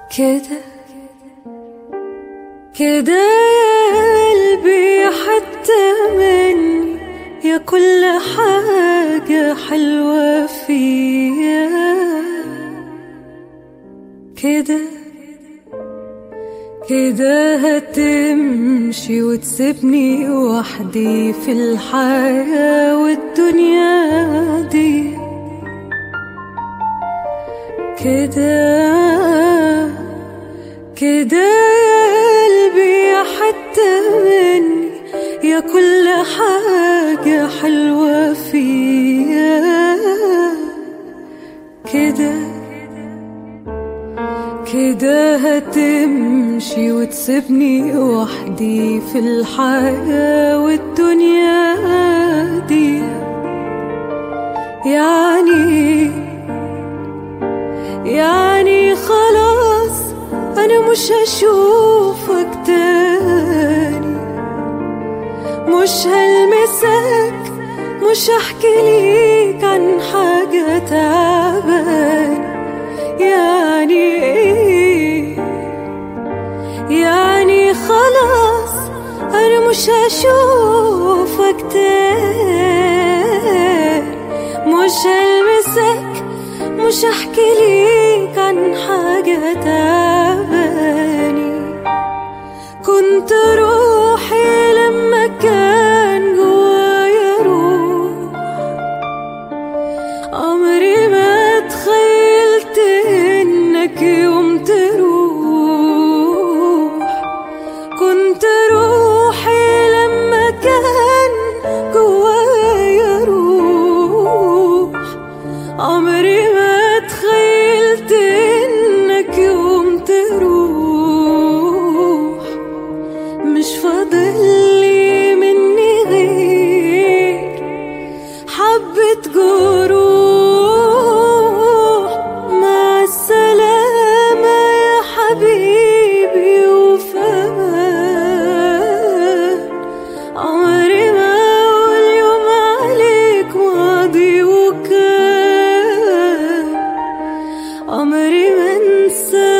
كده كده يا قلبي حتى مني يا كل حاجة حلوة فيا كده كده هتمشي وتسيبني وحدي في الحياة والدنيا دي كده كده يا قلبي حتى مني يا كل حاجة حلوة فيا كده كده هتمشي وتسيبني وحدي في الحياة والدنيا دي يعني يعني خلاص أنا مش هشوفك تاني مش هلمسك مش هحكي ليك عن حاجة تعباني يعني ايه يعني خلاص أنا مش هشوفك تاني مش هلمسك مش هحكي ليك عن حاجة تعباني كنت روحي لما كان جوايا روح عمري ما تخيلت انك يوم تروح كنت روحي لما كان جوايا روح عمري ما تخيلت انك يوم تروح مش فاضلي مني غير حبة جروح مع السلامة يا حبيبي وفمان عمري ما أقول يوم عليك ماضي وكان عمري ما انسى